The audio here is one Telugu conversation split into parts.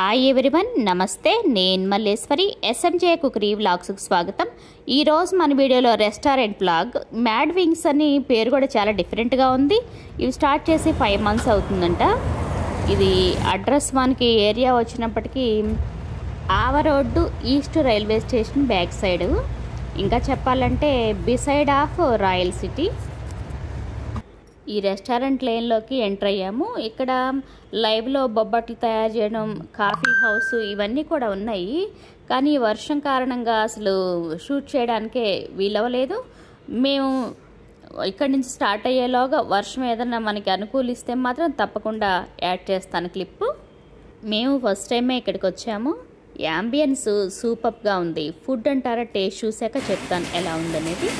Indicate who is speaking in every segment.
Speaker 1: హాయ్ ఎవ్రీవన్ నమస్తే నేను మల్లేశ్వరి ఎస్ఎంజే కుకరీ వ్లాగ్స్కి స్వాగతం ఈరోజు మన వీడియోలో రెస్టారెంట్ వ్లాగ్ మ్యాడ్ వింగ్స్ అని పేరు కూడా చాలా డిఫరెంట్గా ఉంది ఇవి స్టార్ట్ చేసి ఫైవ్ మంత్స్ అవుతుందంట ఇది అడ్రస్ మనకి ఏరియా వచ్చినప్పటికీ ఆవ road east railway station back side ఇంకా చెప్పాలంటే బిసైడ్ ఆఫ్ రాయల్ సిటీ ఈ రెస్టారెంట్ లేన్లోకి ఎంటర్ అయ్యాము ఇక్కడ లైవ్లో బొబ్బట్లు తయారు చేయడం కాఫీ హౌస్ ఇవన్నీ కూడా ఉన్నాయి కానీ ఈ వర్షం కారణంగా అసలు షూట్ చేయడానికే వీలవ్వలేదు మేము ఇక్కడి నుంచి స్టార్ట్ అయ్యేలోగా వర్షం ఏదన్నా మనకి అనుకూలిస్తే మాత్రం తప్పకుండా యాడ్ చేస్తాను క్లిప్ మేము ఫస్ట్ టైమే ఇక్కడికి వచ్చాము యాంబియన్స్ సూపర్గా ఉంది ఫుడ్ అంటారా టేస్ట్ చూసాక చెప్తాను ఎలా ఉందనేది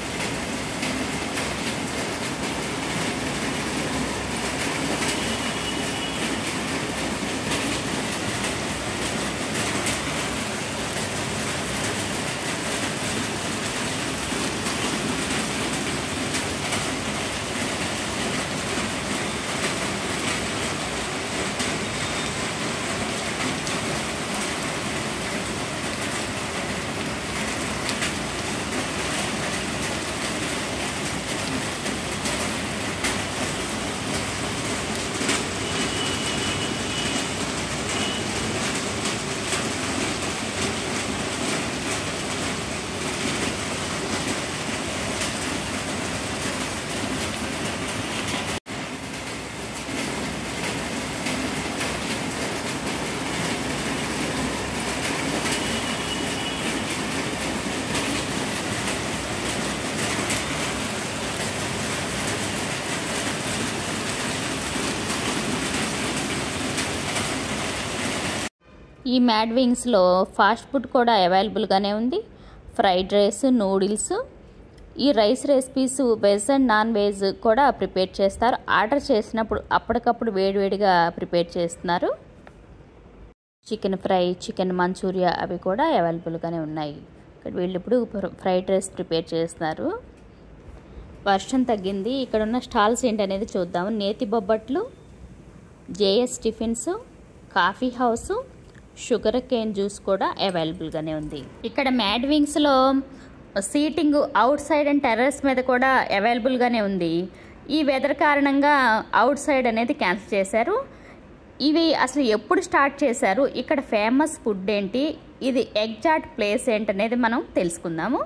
Speaker 1: ఈ మ్యాడ్ వింగ్స్లో ఫాస్ట్ ఫుడ్ కూడా అవైలబుల్గానే ఉంది ఫ్రైడ్ రైస్ నూడిల్స్ ఈ rice recipes veg and non veg కూడా ప్రిపేర్ చేస్తారు ఆర్డర్ చేసినప్పుడు అప్పటికప్పుడు వేడివేడిగా ప్రిపేర్ చేస్తున్నారు చికెన్ ఫ్రై చికెన్ మంచూరియా అవి కూడా అవైలబుల్గానే ఉన్నాయి ఇక్కడ వీళ్ళు ఇప్పుడు ఫ్రైడ్ రైస్ ప్రిపేర్ చేస్తున్నారు వర్షం తగ్గింది ఇక్కడ ఉన్న స్టాల్స్ ఏంటనేది చూద్దాము నేతి బొబ్బట్లు JS tiffins coffee house sugarcane juice కూడా అవైలబుల్గానే ఉంది ఇక్కడ మ్యాడ్ వింగ్స్లో seating outside and terrace మీద కూడా అవైలబుల్గానే ఉంది ఈ వెదర్ కారణంగా అవుట్ సైడ్ అనేది క్యాన్సిల్ చేశారు ఇవి అసలు ఎప్పుడు స్టార్ట్ చేశారు ఇక్కడ ఫేమస్ ఫుడ్ ఏంటి ఇది ఎగ్జాక్ట్ ప్లేస్ ఏంటనేది మనం తెలుసుకుందాము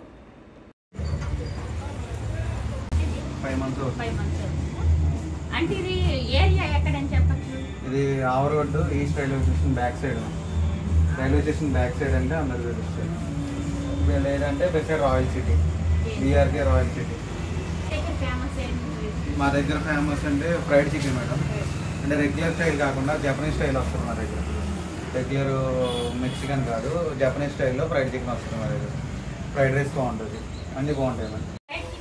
Speaker 2: ఫైవ్ మంత్స్ అవుతుంది.
Speaker 1: అంటే ఇది ఏరియా ఎక్కడని చెప్పచ్చు
Speaker 2: ఇది ఆవర్ road east railway station back side railway station back side అంటే అందరు తెలుస్తుంది ఇది లేదంటే beside royal city BRK royal city
Speaker 1: famous
Speaker 2: మా దగ్గర ఫేమస్ అంటే ఫ్రైడ్ చికెన్ మేడం అంటే రెగ్యులర్ స్టైల్ కాకుండా జపనీస్ స్టైల్ వస్తుంది మా దగ్గర రెగ్యులర్ మెక్సికన్ కాదు జపనీస్ స్టైల్లో ఫ్రైడ్ చికెన్ వస్తుంది మా దగ్గర ఫ్రైడ్ రైస్ బాగుంటుంది అన్నీ బాగుంటాయి మేడం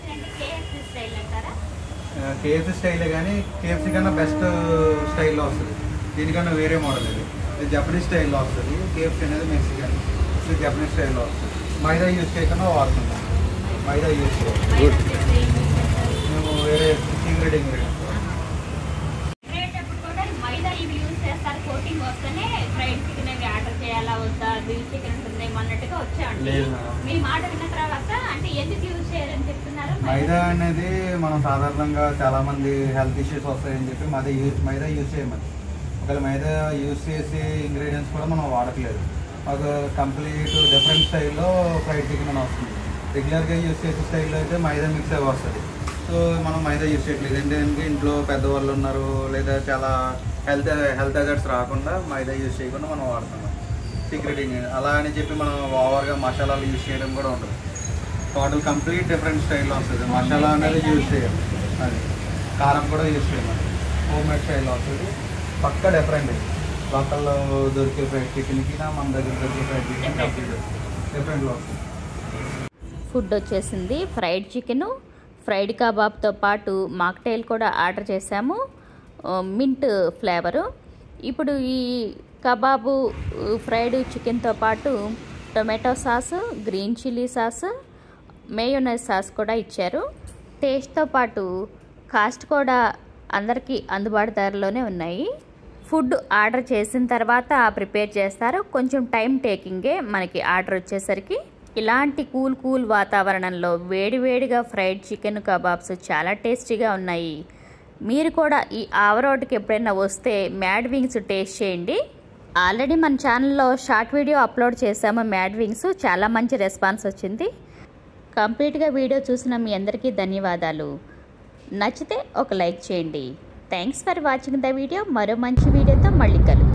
Speaker 2: కేఎఫ్సీ స్టైలే కానీ కేఎఫ్సీ కన్నా బెస్ట్ స్టైల్లో వస్తుంది దీనికన్నా వేరే మోడల్ ఇది ఇది జపనీస్ స్టైల్లో వస్తుంది కేఎఫ్సీ అనేది మెక్సికన్ ఇది జపనీస్ స్టైల్లో వస్తుంది మైదా యూజ్ చేయకుండా వాడుతున్నాం మైదా యూజ్ చేయాలి మేము వేరే ఇంగ్రీడియంట్ ఇంగ్రీడియంట్
Speaker 1: తినేటప్పుడు కూడా మైదా ఇవి యూజ్ చేస్తారు కోటింగ్ వస్తేనే ఫ్రైడ్ చికెన్ అవి ఆర్డర్ చేయాలా వద్దా గ్రిల్ చికెన్ ఉంటుంది అన్నట్టుగా వచ్చామండి
Speaker 2: లేదు మేడం.
Speaker 1: మీ మాట విన్న తర్వాత అంటే ఎందుకు యూజ్ చేయాలని చెప్తున్నారు
Speaker 2: మైదా అనేది మనం సాధారణంగా చాలా మంది హెల్త్ ఇష్యూస్ వస్తాయని చెప్పి మైదా యూజ్ మైదా యూజ్ చేయమని ఒకవేళ మైదా యూజ్ చేసే ఇంగ్రీడియంట్స్ కూడా మనం వాడట్లేదు మాకు కంప్లీట్ డిఫరెంట్ స్టైల్లో ఫ్రైడ్ చికెన్ అని వస్తుంది రెగ్యులర్గా యూజ్ చేసే స్టైల్లో అయితే మైదా మిక్స్ అవి వస్తుంది సో మనం మైదా యూజ్ చేయట్లేదు ఏంటంటే ఇంట్లో పెద్దవాళ్ళు ఉన్నారు లేదా చాలా హెల్త్ హెల్త్ అజర్ట్స్ రాకుండా మైదా యూజ్ చేయకుండా మనం వాడుతున్నాం సీక్రెట్ ఇంగ్రీడియంట్ అలా అని చెప్పి మనం ఓవర్గా మసాలాలు యూజ్ చేయడం కూడా ఉండదు టోటల్ కంప్లీట్ డిఫరెంట్ స్టైల్లో వస్తుంది మసాలా అనేది యూజ్ చేయాలి అది కారం కూడా యూజ్ చేయాలి హోమ్ మేడ్ స్టైల్లో వస్తుంది పక్క డిఫరెంట్ లోకల్లో దొరికే ఫ్రైడ్ చికెన్కి మన దగ్గర దొరికే ఫ్రైడ్ చికెన్ కంప్లీట్ డిఫరెంట్లో వస్తుంది
Speaker 1: ఫుడ్ వచ్చేసింది ఫ్రైడ్ చికెన్ ఫ్రైడ్ కబాబ్తో పాటు మాక్టైల్ కూడా ఆర్డర్ చేశాము ఆ, మింట్ ఫ్లేవరు ఇప్పుడు ఈ కబాబు ఫ్రైడ్ చికెన్తో పాటు tomato sauce green chilli sauce mayonnaise sauce కూడా ఇచ్చారు టేస్ట్తో పాటు కాస్ట్ కూడా అందరికీ అందుబాటు ధరలోనే ఉన్నాయి ఫుడ్ ఆర్డర్ చేసిన తర్వాత ప్రిపేర్ చేస్తారు కొంచెం టైం టేకింగే మనకి ఆర్డర్ వచ్చేసరికి ఇలాంటి కూల్ కూల్ వాతావరణంలో వేడివేడిగా ఫ్రైడ్ చికెన్ కబాబ్స్ చాలా టేస్టీగా ఉన్నాయి మీరు కూడా ఈ ఆవరోడ్కి ఎప్పుడైనా వస్తే మ్యాడ్ వింగ్స్ టేస్ట్ చేయండి ఆల్రెడీ మన ఛానల్లో షార్ట్ వీడియో అప్లోడ్ చేసాము మ్యాడ్ వింగ్స్ చాలా మంచి రెస్పాన్స్ వచ్చింది కంప్లీట్గా వీడియో చూసిన మీ అందరికీ ధన్యవాదాలు నచ్చితే ఒక లైక్ చేయండి thanks for watching the video మరో మంచి వీడియోతో మళ్ళీ కలుద్దాం